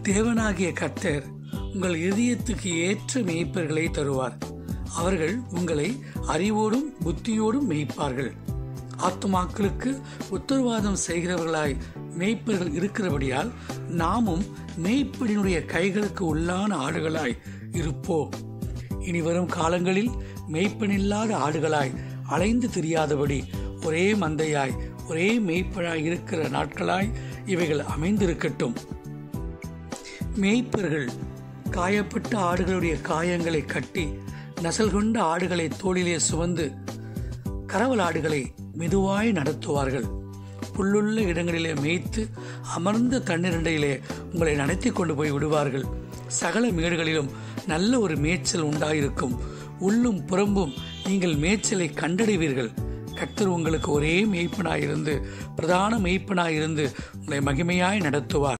தேவனாகிய கர்த்தர் உங்கள் இதயத்துக்கு ஏற்ற மேய்ப்பர்களை தருவார் அவர்கள் உங்களை அறிவோடும் புத்தியோடும் மேய்ப்பார்கள் ஆத்துமாக்களுக்கு உத்தரவாதம் செய்கிறவர்களாய் மேய்ப்பர்கள் இருக்கிறபடியால் நாமும் மேய்ப்படினுடைய கைகளுக்கு உள்ளான ஆடுகளாய் இருப்போம் இனி வரும் காலங்களில் மேய்ப்பனில்லாத ஆடுகளாய் அலைந்து தெரியாதபடி ஒரே மந்தையாய் ஒரே மேய்ப்பனாய் இருக்கிற நாட்களாய் இவைகள் அமைந்திருக்கட்டும் மேய்ப்பர்கள் காயப்பட்ட ஆடுகளுடைய காயங்களை கட்டி நசல் கொண்ட ஆடுகளை தோளிலே சுமந்து கரவல் ஆடுகளை மெதுவாய் நடத்துவார்கள் புல்லுள்ள இடங்களிலே மேய்த்து அமர்ந்த தண்ணீரண்டையிலே உங்களை நடத்தி கொண்டு போய் விடுவார்கள் சகல மேடுகளிலும் நல்ல ஒரு மேய்ச்சல் உண்டாயிருக்கும் உள்ளும் புறம்பும் நீங்கள் மேய்ச்சலை கண்டடைவீர்கள் கர்த்தர் உங்களுக்கு ஒரே மெய்ப்பனாயிருந்து பிரதான மெய்ப்பனாயிருந்து உங்களை மகிமையாய் நடத்துவார்